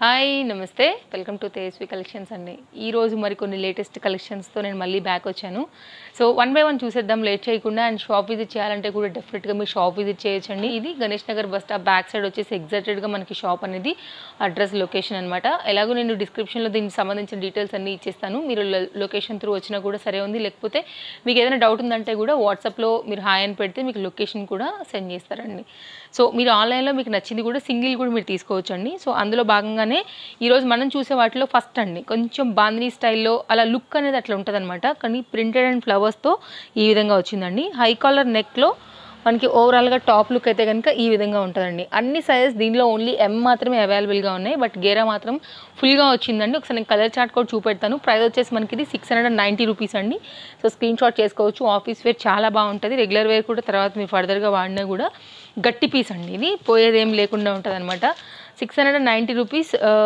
hi నమస్తే welcome to Tejaswi collections అండి ఈ రోజు మరికొన్ని లేటెస్ట్ కలెక్షన్స్తో నేను మళ్ళీ బ్యాక్ వచ్చాను సో వన్ బై వన్ చూసేద్దాం లేట్ చేయకుండా అండ్ షాప్ విజిట్ చేయాలంటే కూడా డెఫినెట్గా మీరు షాప్ విజిట్ చేయొచ్చండి ఇది Ganesh Nagar bus stop back side వచ్చేసి ఎగ్జాక్టెడ్గా మనకి షాప్ అనేది అడ్రస్ లొకేషన్ అనమాట ఎలాగో నేను డిస్క్రిప్షన్లో దీనికి సంబంధించిన డీటెయిల్స్ అన్నీ ఇచ్చేస్తాను మీరు లొకేషన్ త్రూ వచ్చినా కూడా సరే ఉంది లేకపోతే మీకు ఏదైనా డౌట్ ఉందంటే కూడా వాట్సాప్లో మీరు హాయ్ అని పెడితే మీకు లొకేషన్ కూడా సెండ్ చేస్తారండి సో మీరు ఆన్లైన్లో మీకు నచ్చింది కూడా సింగిల్ కూడా మీరు తీసుకోవచ్చు అండి సో అందులో భాగంగానే ఈరోజు మనం చూసే వాటిలో ఫస్ట్ అండి కొంచెం బాందినీ స్టైల్లో అలా లుక్ అనేది అట్లా ఉంటుంది కానీ ప్రింటెడ్ అండ్ ఫ్లవర్స్తో ఈ విధంగా వచ్చిందండి హై కాలర్ నెక్లో మనకి ఓవరాల్గా టాప్ లుక్ అయితే కనుక ఈ విధంగా ఉంటుందండి అన్ని సైజెస్ దీనిలో ఓన్లీ ఎం మాత్రమే అవైలబుల్గా ఉన్నాయి బట్ గేరా మాత్రం ఫుల్గా వచ్చిందండి ఒకసారి నేను కలర్ చార్ట్ కూడా చూపెడతాను ప్రైస్ వచ్చేసి మనకి ఇది six hundred and ninety rupees అండి సో స్క్రీన్ షాట్ చేసుకోవచ్చు ఆఫీస్ వేర్ చాలా బాగుంటుంది రెగ్యులర్ వేర్ కూడా తర్వాత మీరు ఫర్దర్గా వాడినా కూడా గట్టి పీస్ అండి ఇది పోయేదేం లేకుండా ఉంటుంది అనమాట six hundred and ninety rupees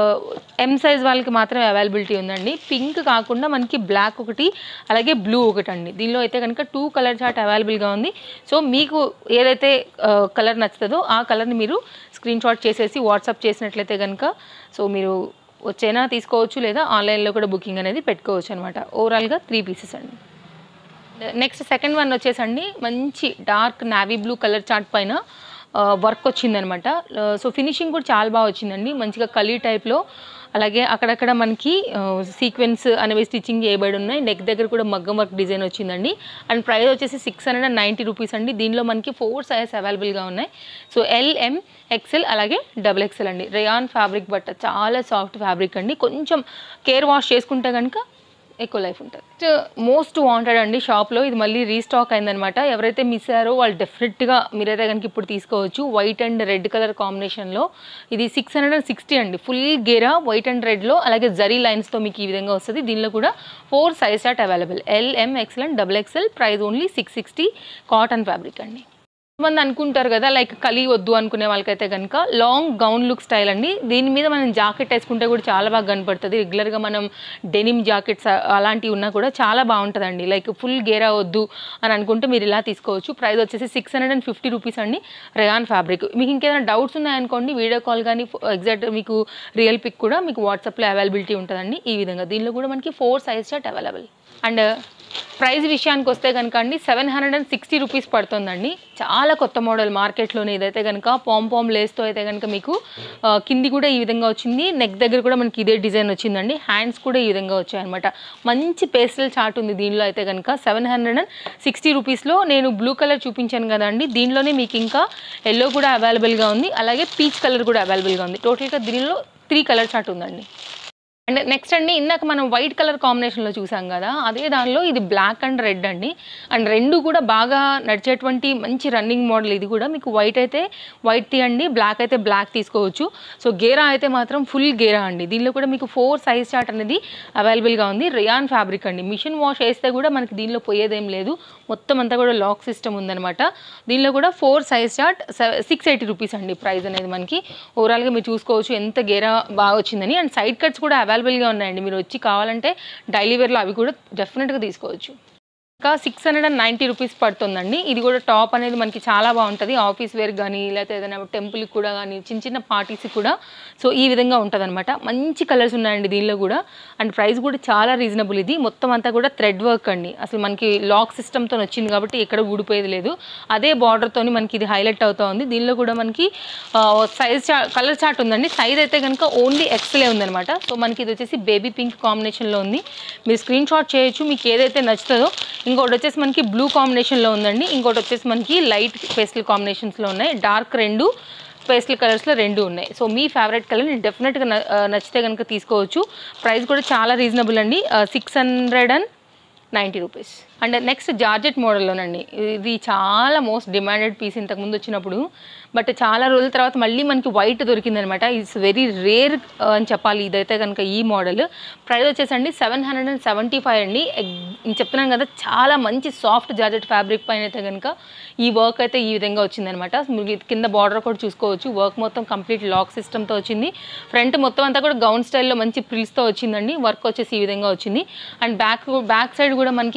M size వాళ్ళకి మాత్రమే అవైలబిలిటీ ఉందండి పింక్ కాకుండా మనకి బ్లాక్ ఒకటి అలాగే బ్లూ ఒకటి అండి దీనిలో అయితే కనుక టూ కలర్ చార్ట్ అవైలబుల్గా ఉంది సో మీకు ఏదైతే కలర్ నచ్చుతుందో ఆ కలర్ని మీరు స్క్రీన్ షాట్ చేసేసి వాట్సాప్ చేసినట్లయితే కనుక సో మీరు వచ్చైనా తీసుకోవచ్చు లేదా ఆన్లైన్లో కూడా బుకింగ్ అనేది పెట్టుకోవచ్చు అనమాట ఓవరాల్గా త్రీ పీసెస్ అండి నెక్స్ట్ సెకండ్ వన్ వచ్చేసండి మంచి dark navy blue colour chart పైన వర్క్ వచ్చిందనమాట సో ఫినిషింగ్ కూడా చాలా బాగా వచ్చిందండి మంచిగా కలీ టైప్లో అలాగే అక్కడక్కడ మనకి సీక్వెన్స్ అనేవి స్టిచ్చింగ్ చేయబడి ఉన్నాయి నెక్ దగ్గర కూడా మగ్గం వర్క్ డిజైన్ వచ్చిందండి అండ్ ప్రైస్ వచ్చేసి six hundred and ninety rupees అండి దీనిలో మనకి ఫోర్ సైజెస్ అవైలబుల్గా ఉన్నాయి సో ఎల్ఎం ఎక్సెల్ అలాగే డబుల్ ఎక్సెల్ అండి రేయాన్ ఫ్యాబ్రిక్ బట్ట చాలా సాఫ్ట్ ఫ్యాబ్రిక్ అండి కొంచెం కేర్ వాష్ చేసుకుంటే కనుక ఎక్కువ లైఫ్ ఉంటుంది మోస్ట్ వాంటెడ్ అండి షాప్లో ఇది మళ్ళీ రీస్టాక్ అయిందనమాట ఎవరైతే మిస్ అయ్యారో వాళ్ళు డెఫినెట్గా మీరైతే కనుక ఇప్పుడు తీసుకోవచ్చు వైట్ అండ్ రెడ్ కలర్ కాంబినేషన్లో ఇది సిక్స్ హండ్రెడ్ అండ్ సిక్స్టీ అండి ఫుల్ గేరా వైట్ అండ్ రెడ్లో అలాగే జరీ లైన్స్తో మీకు ఈ విధంగా వస్తుంది దీనిలో కూడా four size chart available L M XL and double XL price only six sixty cotton fabric అండి మంది అనుకుంటారు కదా లైక్ కలి వద్దు అనుకునే వాళ్ళకైతే కనుక లాంగ్ గౌన్ లుక్ స్టైల్ అండి దీని మీద మనం జాకెట్ వేసుకుంటే కూడా చాలా బాగా కనపడుతుంది రెగ్యులర్గా మనం డెనిమ్ జాకెట్స్ అలాంటివి ఉన్నా కూడా చాలా బాగుంటుందండి లైక్ ఫుల్ గేరా వద్దు అని అనుకుంటే మీరు ఇలా తీసుకోవచ్చు ప్రైస్ వచ్చేసి six hundred and fifty rupees అండి రేయాన్ ఫ్యాబ్రిక్ మీకు ఇంకేదైనా డౌట్స్ ఉన్నాయనుకోండి వీడియో కాల్ కానీ ఎగ్జాక్ట్ మీకు రియల్ పిక్ కూడా మీకు వాట్సాప్లో అవైలబిలిటీ ఉంటుందండి ఈ విధంగా దీనిలో కూడా మనకి four size chart available and price విషయానికి వస్తే కనుక అండి seven hundred and sixty rupees పడుతుందండి చాలా కొత్త మోడల్ మార్కెట్లోనే ఇదైతే కనుక పామ్ పామ్ లేస్తో అయితే కనుక మీకు ఆ, కింది కూడా ఈ విధంగా వచ్చింది నెక్ దగ్గర కూడా మనకి ఇదే డిజైన్ వచ్చిందండి హ్యాండ్స్ కూడా ఈ విధంగా వచ్చాయన్నమాట మంచి పేస్టల్ చార్ట్ ఉంది దీనిలో అయితే కనుక సెవెన్ హండ్రెడ్ అండ్ సిక్స్టీ రూపీస్లో నేను బ్లూ కలర్ చూపించాను కదండి దీనిలోనే మీకు ఇంకా ఎల్లో కూడా అవైలబుల్గా ఉంది అలాగే పీచ్ కలర్ కూడా అవైలబుల్గా ఉంది టోటల్గా దీనిలో త్రీ కలర్ చార్ట్ ఉందండి అండ్ నెక్స్ట్ అండి ఇందాక మనం వైట్ కలర్ కాంబినేషన్లో చూసాం కదా అదే దానిలో ఇది బ్లాక్ అండ్ రెడ్ అండి అండ్ రెండు కూడా బాగా నడిచేటువంటి మంచి రన్నింగ్ మోడల్ ఇది కూడా మీకు వైట్ అయితే వైట్ తీయండి బ్లాక్ అయితే బ్లాక్ తీసుకోవచ్చు సో గేరా అయితే మాత్రం ఫుల్ గేరా అండి దీనిలో కూడా మీకు ఫోర్ సైజ్ చార్ట్ అనేది అవైలబుల్గా ఉంది రియాన్ ఫ్యాబ్రిక్ అండి మిషన్ వాష్ వేస్తే కూడా మనకి దీనిలో పోయేదేం లేదు మొత్తం అంతా కూడా లాక్ సిస్టమ్ ఉందన్నమాట దీనిలో కూడా four size chart six eighty rupees అండి ప్రైస్ అనేది మనకి ఓవరాల్గా మీరు చూసుకోవచ్చు ఎంత గేరా బాగా వచ్చిందని అండ్ సైడ్ కట్స్ కూడా అవైలబుల్గా ఉన్నాయండి మీరు వచ్చి కావాలంటే డైలీ వేర్లో అవి కూడా డెఫినెట్గా తీసుకోవచ్చు ఇంకా six hundred and ninety rupees పడుతుందండి ఇది కూడా టాప్ అనేది మనకి చాలా బాగుంటుంది ఆఫీస్ వేర్ కానీ లేకపోతే ఏదైనా టెంపుల్కి కూడా కానీ చిన్న చిన్న పార్టీస్కి కూడా సో ఈ విధంగా ఉంటుంది అనమాట మంచి కలర్స్ ఉన్నాయండి దీనిలో కూడా అండ్ ప్రైస్ కూడా చాలా రీజనబుల్ ఇది మొత్తం అంతా కూడా థ్రెడ్ వర్క్ అండి అసలు మనకి లాక్ సిస్టమ్తో వచ్చింది కాబట్టి ఎక్కడ ఊడిపోయేది లేదు అదే బార్డర్తో మనకి ఇది హైలైట్ అవుతా ఉంది దీనిలో కూడా మనకి సైజ్ చా కలర్ చార్ట్ ఉందండి సైజ్ అయితే కనుక ఓన్లీ ఎక్స్లే ఉందన్నమాట సో మనకి ఇది వచ్చేసి బేబీ పింక్ కాంబినేషన్లో ఉంది మీరు స్క్రీన్ షాట్ చేయొచ్చు మీకు ఏదైతే నచ్చుతుందో ఇంకోటి వచ్చేసి మనకి బ్లూ కాంబినేషన్లో ఉందండి ఇంకోటి వచ్చేసి మనకి లైట్ పేస్టల్ కాంబినేషన్స్లో ఉన్నాయి డార్క్ రెండు పేస్టల్ కలర్స్లో రెండు ఉన్నాయి సో మీ ఫేవరెట్ కలర్ డెఫినెట్గా నచ్చితే కనుక తీసుకోవచ్చు ప్రైస్ కూడా చాలా రీజనబుల్ అండి six hundred and ninety rupees and next georgette మోడల్లోనండి ఇది చాలా మోస్ట్ డిమాండెడ్ పీస్ ఇంతకుముందు వచ్చినప్పుడు బట్ చాలా రోజుల తర్వాత మళ్ళీ మనకి వైట్ దొరికిందనమాట ఇట్స్ వెరీ రేర్ అని చెప్పాలి ఇదైతే కనుక ఈ మోడల్ ప్రైస్ వచ్చేసండి seven hundred and seventy five అండి ఎగ్- నేను చెప్తున్నాను కదా చాలా మంచి సాఫ్ట్ జార్జెట్ ఫ్యాబ్రిక్ పైన అయితే కనుక ఈ వర్క్ అయితే ఈ విధంగా వచ్చిందనమాట మీరు ఇది కింద బార్డర్ కూడా చూసుకోవచ్చు వర్క్ మొత్తం కంప్లీట్ లాక్ సిస్టమ్తో వచ్చింది ఫ్రంట్ మొత్తం అంతా కూడా గౌన్ స్టైల్లో మంచి ప్రిల్స్తో వచ్చిందండి వర్క్ వచ్చేసి ఈ విధంగా వచ్చింది అండ్ బ్యాక్ బ్యాక్ సైడ్ కూడా మనకి ఈ విధంగా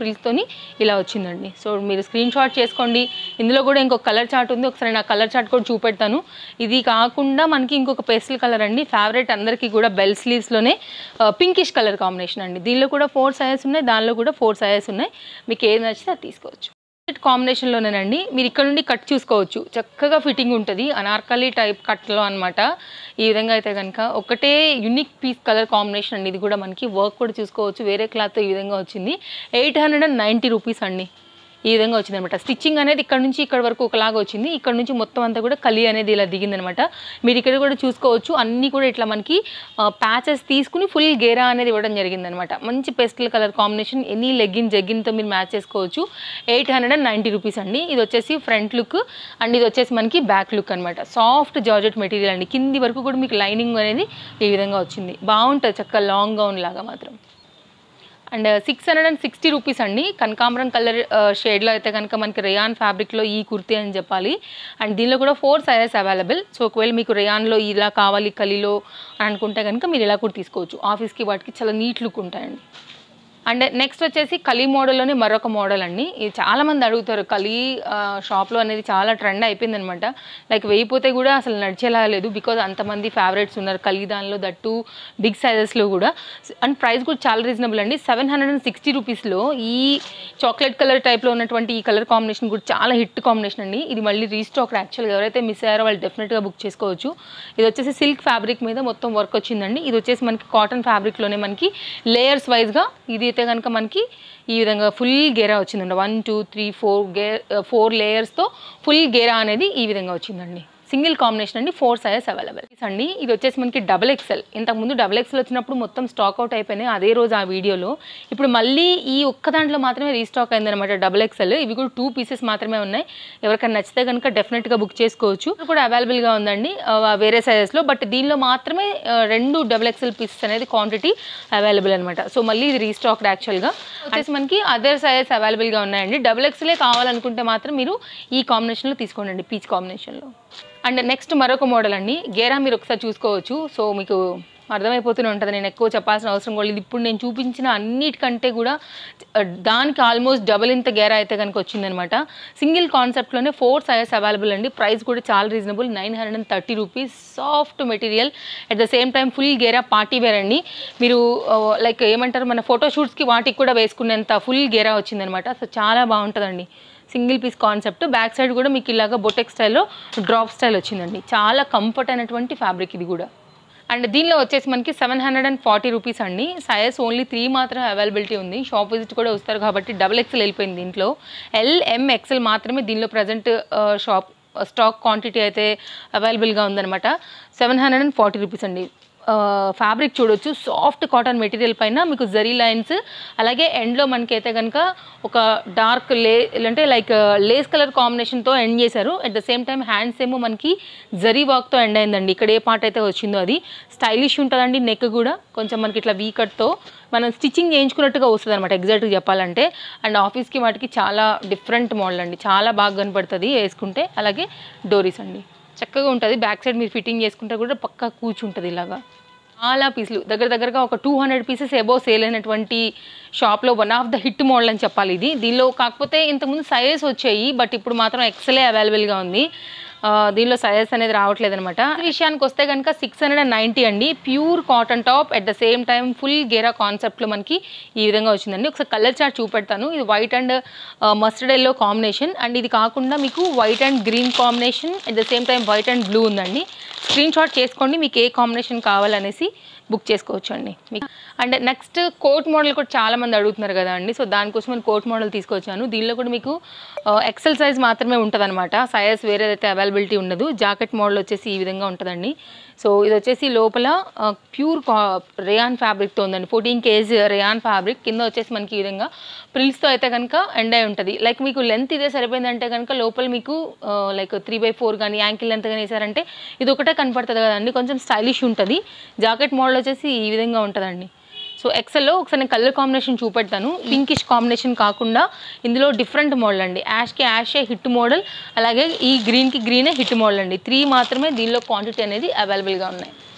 ఫ్రిల్స్తోని ఇలా వచ్చిందండి సో మీరు స్క్రీన్ షాట్ చేసుకోండి ఇందులో కూడా ఇంకొక కలర్ చార్ట్ ఉంది ఒకసారి నా కలర్ చార్ట్ కూడా చూపెడతాను ఇది కాకుండా మనకి ఇంకొక పేస్టల్ కలర్ అండి ఫేవరెట్ అందరికీ కూడా బెల్ స్లీవ్స్లోనే పింకిష్ కలర్ కాంబినేషన్ అండి దీనిలో కూడా ఫోర్ సైజెస్ ఉన్నాయి దానిలో కూడా ఫోర్ సైజెస్ ఉన్నాయి మీకు ఏది నచ్చితే అది తీసుకోవచ్చు కాంబినేషన్లోనేనండి మీరు ఇక్కడ నుండి కట్ చూసుకోవచ్చు చక్కగా ఫిట్టింగ్ ఉంటుంది అనార్కలి టైప్ కట్లో అనమాట ఈ విధంగా అయితే కనుక ఒకటే యునిక్ పీస్ కలర్ కాంబినేషన్ అండి ఇది కూడా మనకి వర్క్ కూడా చూసుకోవచ్చు వేరే క్లాత్ ఈ విధంగా వచ్చింది eight hundred and ninety rupees అండి ఈ విధంగా వచ్చింది అనమాట స్టిచ్చింగ్ అనేది ఇక్కడ నుంచి ఇక్కడ వరకు ఒకలాగా వచ్చింది ఇక్కడ నుంచి మొత్తం అంతా కూడా కలి అనేది ఇలా దిగిందనమాట మీరు ఇక్కడ కూడా చూసుకోవచ్చు అన్నీ కూడా ఇట్లా మనకి ప్యాచెస్ తీసుకుని ఫుల్ గేరా అనేది ఇవ్వడం జరిగిందనమాట మంచి pastel colour combination any legging జెగ్గిన్తో మీరు మ్యాచ్ చేసుకోవచ్చు eight hundred and ninety rupees అండి ఇది వచ్చేసి ఫ్రంట్ లుక్ అండ్ ఇది వచ్చేసి మనకి బ్యాక్ లుక్ అనమాట సాఫ్ట్ జార్జెట్ మెటీరియల్ అండి కింది వరకు కూడా మీకు లైనింగ్ అనేది ఈ విధంగా వచ్చింది బాగుంటుంది చక్కగా లాంగ్ గౌన్ లాగా మాత్రం and six hundred and sixty rupees అండి కనకాంబరం కలర్ షేడ్లో అయితే కనుక మనకి రేయాన్ ఫ్యాబ్రిక్లో ఈ కుర్తీ అని చెప్పాలి అండ్ దీనిలో కూడా ఫోర్ సైజెస్ అవైలబుల్ సో ఒకవేళ మీకు రేయాన్లో ఇలా కావాలి కలిలో అని అనుకుంటే కనుక మీరు ఇలా కూడా తీసుకోవచ్చు ఆఫీస్కి వాటికి చాలా నీట్ లుక్ ఉంటాయండి అండ్ నెక్స్ట్ వచ్చేసి కలీ మోడల్లోనే మరొక మోడల్ అండి ఇది చాలా మంది అడుగుతారు కలీ ఆ, షాప్లో అనేది చాలా ట్రెండ్ అయిపోయింది అనమాట లైక్ వేయిపోతే కూడా అసలు నడిచేలా లేదు బికాజ్ అంతమంది ఫేవరెట్స్ ఉన్నారు కలీ దానిలో దట్టు బిగ్ సైజెస్లో కూడా అండ్ ప్రైస్ కూడా చాలా రీజనబుల్ అండి సెవెన్ హండ్రెడ్ అండ్ సిక్స్టీ రూపీస్లో ఈ చాక్లెట్ కలర్ టైప్లో ఉన్నటువంటి ఈ కలర్ కాంబినేషన్ కూడా చాలా హిట్ కాంబినేషన్ అండి ఇది మళ్ళీ రీస్టాక్ యాక్చువల్గా ఎవరైతే మిస్ అయ్యారో వాళ్ళు డెఫినెట్గా బుక్ చేసుకోవచ్చు ఇది వచ్చేసి సిల్క్ ఫ్యాబ్రిక్ మీద మొత్తం వర్క్ వచ్చిందండి ఇది వచ్చేసి మనకి కాటన్ ఫ్యాబ్రిక్లోనే మనకి లేయర్స్ వైజ్గా ఇది అయితే కనుక మనకి ఈ విధంగా ఫుల్ గేరా వచ్చిందండి వన్ టూ త్రీ ఫోర్ గే ఫోర్ లేయర్స్తో ఫుల్ గేరా అనేది ఈ విధంగా వచ్చిందండి సింగిల్ కాంబినేషన్ అండి ఫోర్ సైజెస్ అవైలబుల్ అండి ఇది వచ్చేసి మనకి డబుల్ ఎక్సెల్ ఇంతకుముందు డబుల్ ఎక్సెల్ వచ్చినప్పుడు మొత్తం స్టాక్ అవుట్ అయిపోయినాయి అదే రోజు ఆ వీడియోలో ఇప్పుడు మళ్ళీ ఈ ఒక్క దాంట్లో మాత్రమే రీస్టాక్ అయిందనమాట డబుల్ ఎక్సెల్ ఇవి కూడా టూ పీసెస్ మాత్రమే ఉన్నాయి ఎవరికైనా నచ్చితే కనుక డెఫినెట్గా బుక్ చేసుకోవచ్చు ఇది కూడా అవైలబుల్గా ఉందండి ఆ, వేరే సైజెస్లో బట్ దీనిలో మాత్రమే ఆ, రెండు డబుల్ ఎక్సెల్ పీసెస్ అనేది క్వాంటిటీ అవైలబుల్ అనమాట సో మళ్ళీ ఇది రీస్టాక్డ్ యాక్చువల్గా వచ్చేసి మనకి అదర్ సైజెస్ అవైలబుల్గా ఉన్నాయండి డబుల్ ఎక్సెలే కావాలనుకుంటే మాత్రం మీరు ఈ కాంబినేషన్లో తీసుకోండి పీచ్ కాంబినేషన్లో అండ్ నెక్స్ట్ మరొక మోడల్ అండి గేరా మీరు ఒకసారి చూసుకోవచ్చు సో మీకు అర్థమైపోతూనే ఉంటుంది నేను ఎక్కువ చెప్పాల్సిన అవసరం కూడా లేదు ఇప్పుడు నేను చూపించిన అన్నిటికంటే కూడా ఆ, దానికి ఆల్మోస్ట్ డబుల్ ఇంత గేరా అయితే కనుక వచ్చిందనమాట సింగిల్ కాన్సెప్ట్లోనే ఫోర్ సైజెస్ అవైలబుల్ అండి ప్రైస్ కూడా చాలా reasonable nine hundred and thirty rupees soft material at the same time full గేరా పార్టీ వేర్ అండి మీరు లైక్ ఏమంటారు మన ఫోటోషూట్స్కి వాటికి కూడా వేసుకునేంత ఫుల్ గేరా వచ్చిందనమాట సో చాలా బాగుంటుందండి single piece concept back side కూడా మీకు ఇలాగ బొటెక్ స్టైల్లో డ్రాప్ స్టైల్ వచ్చిందండి చాలా కంఫర్ట్ అయినటువంటి ఫ్యాబ్రిక్ ఇది కూడా అండ్ దీనిలో వచ్చేసి మనకి seven hundred and forty rupees అండి సైజ్ ఓన్లీ త్రీ మాత్రమే అవైలబిలిటీ ఉంది షాప్ విజిట్ కూడా వస్తారు కాబట్టి డబుల్ ఎక్స్ఎల్ వెళ్ళిపోయింది దీంట్లో ఎల్ ఎం ఎక్స్ఎల్ మాత్రమే దీనిలో ప్రజెంట్ షాప్ స్టాక్ క్వాంటిటీ అయితే అవైలబుల్గా ఉందన్నమాట seven hundred and forty rupees అండి ఫ్యాబ్రిక్ చూడొచ్చు సాఫ్ట్ కాటన్ మెటీరియల్ పైన మీకు జరీ లైన్స్ అలాగే ఎండ్లో మనకైతే కనుక ఒక డార్క్ లే అంటే లైక్ లేస్ కలర్ కాంబినేషన్తో ఎండ్ చేశారు at the same time hands ఏమో మనకి జరీ వర్క్తో ఎండ్ అయిందండి ఇక్కడ ఏ పార్ట్ అయితే వచ్చిందో అది స్టైలిష్ ఉంటుందండి నెక్ కూడా కొంచెం మనకి ఇట్లా వీ కట్తో మనం స్టిచ్చింగ్ చేయించుకున్నట్టుగా వస్తుంది అనమాట ఎగ్జాక్ట్గా చెప్పాలంటే అండ్ ఆఫీస్కి వాటికి చాలా డిఫరెంట్ మోడల్ అండి చాలా బాగా కనపడుతుంది వేసుకుంటే అలాగే డోరీస్ అండి చక్కగా ఉంటుంది బ్యాక్ సైడ్ మీరు ఫిట్టింగ్ చేసుకుంటే కూడా పక్కా కూర్చుంటుంది ఇలాగా చాలా పీసులు దగ్గర దగ్గరగా ఒక two hundred pieces above sale అయినటువంటి షాప్లో one of the hit model అని చెప్పాలి ఇది దీనిలో కాకపోతే ఇంతకుముందు సైజెస్ వచ్చాయి బట్ ఇప్పుడు మాత్రం ఎక్సలే అవైలబుల్గా ఉంది ఆ, దీనిలో సైజెస్ అనేది రావట్లేదు అనమాట విషయానికి వస్తే కనుక సిక్స్ హండ్రెడ్ అండ్ నైంటీ అండి pure cotton top at the same time full గేరా కాన్సెప్ట్లో మనకి ఈ విధంగా వచ్చిందండి ఒకసారి కలర్ చార్ట్ చూపెడతాను ఇది white and mustard yellow combination and ఇది కాకుండా మీకు white and green combination at the same time white and blue ఉందండి స్క్రీన్ షాట్ చేసుకోండి మీకు ఏ కాంబినేషన్ కావాలనేసి బుక్ చేసుకోవచ్చు అండి మీకు అండ్ నెక్స్ట్ కోట్ మోడల్ కూడా చాలా మంది అడుగుతున్నారు కదా అండి సో దానికోసం నేను కోట్ మోడల్ తీసుకొచ్చాను దీనిలో కూడా మీకు ఎక్సెల్ సైజ్ మాత్రమే ఉంటుంది అనమాట సైజ్ వేరేదైతే అవైలబిలిటీ ఉండదు జాకెట్ మోడల్ వచ్చేసి ఈ విధంగా ఉంటుందండి సో ఇది వచ్చేసి లోపల ప్యూర్ రేయాన్ ఫ్యాబ్రిక్తో ఉందండి ఫోర్టీన్ కేజీ రేయాన్ ఫ్యాబ్రిక్ కింద వచ్చేసి మనకి ఈ విధంగా ప్రిల్స్తో అయితే కనుక ఎండ్ అయి ఉంటుంది లైక్ మీకు లెంత్ ఇదే సరిపోయిందంటే కనుక లోపల మీకు లైక్ త్రీ బై ఫోర్ కానీ యాంకిల్ లెంత్ కానీ వేసారంటే ఇది ఒకటే కనపడుతుంది కదండి కొంచెం స్టైలిష్ ఉంటుంది జాకెట్ మోడల్ వచ్చేసి ఈ విధంగా ఉంటుందండి సో ఎక్సెల్లో ఒకసారి నేను కలర్ కాంబినేషన్ చూపెడతాను పింకిష్ కాంబినేషన్ కాకుండా ఇందులో డిఫరెంట్ మోడల్ అండి యాష్కి యాషే హిట్ మోడల్ అలాగే ఈ గ్రీన్కి గ్రీనే హిట్ మోడల్ అండి త్రీ మాత్రమే దీనిలో క్వాంటిటీ అనేది అవైలబుల్గా ఉన్నాయి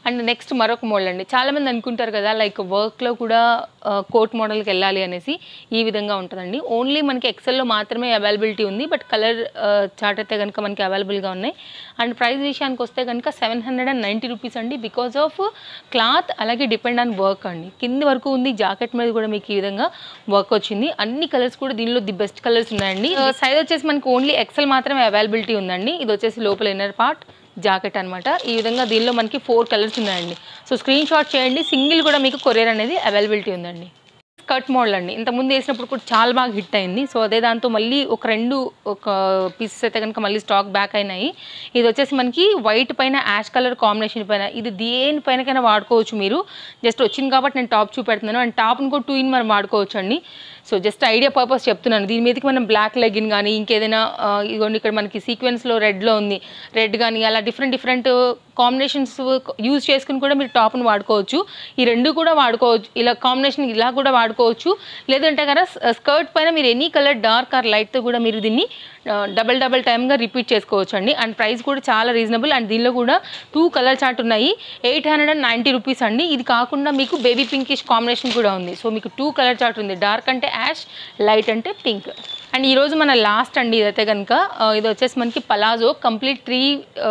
అండ్ నెక్స్ట్ మరొక మోడల్ అండి చాలామంది అనుకుంటారు కదా లైక్ వర్క్లో కూడా కోట్ మోడల్కి వెళ్ళాలి అనేసి ఈ విధంగా ఉంటుందండి ఓన్లీ మనకి ఎక్సెల్లో మాత్రమే అవైలబిలిటీ ఉంది బట్ కలర్ చార్ట్ అయితే కనుక మనకి అవైలబుల్గా ఉన్నాయి అండ్ ప్రైస్ విషయానికి వస్తే కనుక seven hundred and ninety rupees అండి బికాస్ ఆఫ్ క్లాత్ అలాగే డిపెండ్ ఆన్ వర్క్ అండి కింది వరకు ఉంది జాకెట్ మీద కూడా మీకు ఈ విధంగా వర్క్ వచ్చింది అన్ని కలర్స్ కూడా దీనిలో ది బెస్ట్ కలర్స్ ఉన్నాయండి సైజ్ వచ్చేసి మనకి ఓన్లీ ఎక్సెల్ మాత్రమే అవైలబిలిటీ ఉందండి ఇది వచ్చేసి లోపల ఇన్నర్ పార్ట్ జాకెట్ అనమాట ఈ విధంగా దీనిలో మనకి ఫోర్ కలర్స్ ఉన్నాయండి సో స్క్రీన్ షాట్ చేయండి సింగిల్ కూడా మీకు కొరియర్ అనేది అవైలబిలిటీ ఉందండి స్కర్ట్ మోడల్ అండి ఇంతకుముందు వేసినప్పుడు కూడా చాలా బాగా హిట్ అయింది సో అదే దాంతో మళ్ళీ ఒక రెండు ఒక పీసెస్ అయితే కనుక మళ్ళీ స్టాక్ బ్యాక్ అయినాయి ఇది వచ్చేసి మనకి వైట్ పైన యాష్ కలర్ కాంబినేషన్ పైన ఇది దేని పైనకైనా వాడుకోవచ్చు మీరు జస్ట్ వచ్చింది కాబట్టి నేను టాప్ చూపెడుతున్నాను అండ్ టాప్ని కూడా టూ ఇన్ మనం వాడుకోవచ్చు అండి సో జస్ట్ ఐడియా పర్పస్ చెప్తున్నాను దీని మీదకి మనం బ్లాక్ లెగిన్ కానీ ఇంకేదైనా ఆ, ఇదిగోండి ఇక్కడ మనకి సీక్వెన్స్లో రెడ్లో ఉంది రెడ్ కానీ అలా డిఫరెంట్ డిఫరెంట్ కాంబినేషన్స్ యూజ్ చేసుకుని కూడా మీరు టాప్ని వాడుకోవచ్చు ఈ రెండు కూడా వాడుకోవచ్చు ఇలా కాంబినేషన్ ఇలా కూడా వాడుకోవచ్చు లేదంటే కదా స్కర్ట్ పైన మీరు ఎనీ కలర్ డార్క్ ఆర్ లైట్తో కూడా మీరు దీన్ని డబల్ డబల్ టైమ్గా రిపీట్ చేసుకోవచ్చు అండి అండ్ ప్రైస్ కూడా చాలా రీజనబుల్ అండ్ దీనిలో కూడా టూ కలర్ చార్ట్ ఉన్నాయి eight hundred and ninety rupees అండి ఇది కాకుండా మీకు బేబీ పింకిష్ కాంబినేషన్ కూడా ఉంది సో మీకు టూ కలర్ చార్ట్ ఉంది డార్క్ అంటే యాష్ లైట్ అంటే పింక్ అండ్ ఈరోజు మన లాస్ట్ అండి ఇదైతే కనుక ఆ, ఇది వచ్చేసి మనకి పలాజో కంప్లీట్ త్రీ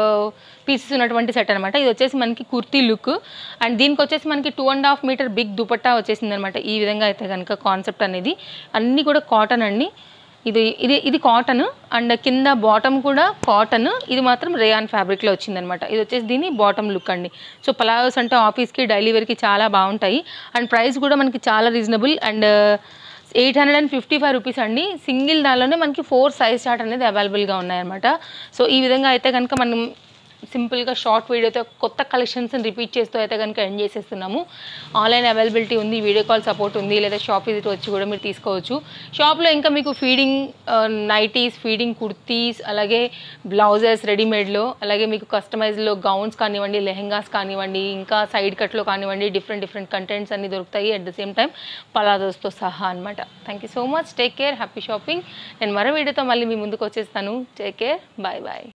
పీసెస్ ఉన్నటువంటి సెట్ అనమాట ఇది వచ్చేసి మనకి కుర్తీ లుక్ అండ్ దీనికి వచ్చేసి మనకి two and half metre big dupatta వచ్చేసింది అనమాట ఈ విధంగా అయితే కనుక కాన్సెప్ట్ అనేది అన్నీ కూడా కాటన్ అండి ఇది ఇది ఇది కాటన్ అండ్ కింద బాటమ్ కూడా కాటన్ ఇది మాత్రం రేయాన్ ఫ్యాబ్రిక్లో వచ్చిందనమాట ఇది వచ్చేసి దీని బాటమ్ లుక్ అండి సో పలావస్ అంటే ఆఫీస్కి డైలీ వేర్కి చాలా బాగుంటాయి అండ్ ప్రైస్ కూడా మనకి చాలా reasonable and eight hundred and fifty five rupees అండి సింగిల్ దానిలోనే మనకి ఫోర్ సైజ్ చార్ట్ అనేది అవైలబుల్గా ఉన్నాయన్నమాట సో ఈ విధంగా అయితే కనుక మనం సింపుల్గా షార్ట్ వీడియోతో కొత్త కలెక్షన్స్ని రిపీట్ చేస్తూ అయితే కనుక ఎండ్ చేసేస్తున్నాము ఆన్లైన్ అవైలబిలిటీ ఉంది వీడియో కాల్ సపోర్ట్ ఉంది లేదా షాప్ విజిట్ వచ్చి కూడా మీరు తీసుకోవచ్చు షాప్లో ఇంకా మీకు ఫీడింగ్ నైటీస్ ఫీడింగ్ కుర్తీస్ అలాగే బ్లౌజెస్ రెడీమేడ్లో అలాగే మీకు కస్టమైజ్లో గౌన్స్ కానివ్వండి లెహెంగాస్ కానివ్వండి ఇంకా సైడ్ కట్లో కానివ్వండి డిఫరెంట్ డిఫరెంట్ కంటెంట్స్ అన్ని దొరుకుతాయి అట్ ద సేమ్ టైం పలాదోస్తో సహా అనమాట thank you so much take care happy shopping నేను మరో వీడియోతో మళ్ళీ మీ ముందుకు వచ్చేస్తాను టేక్ కేర్ బాయ్ బాయ్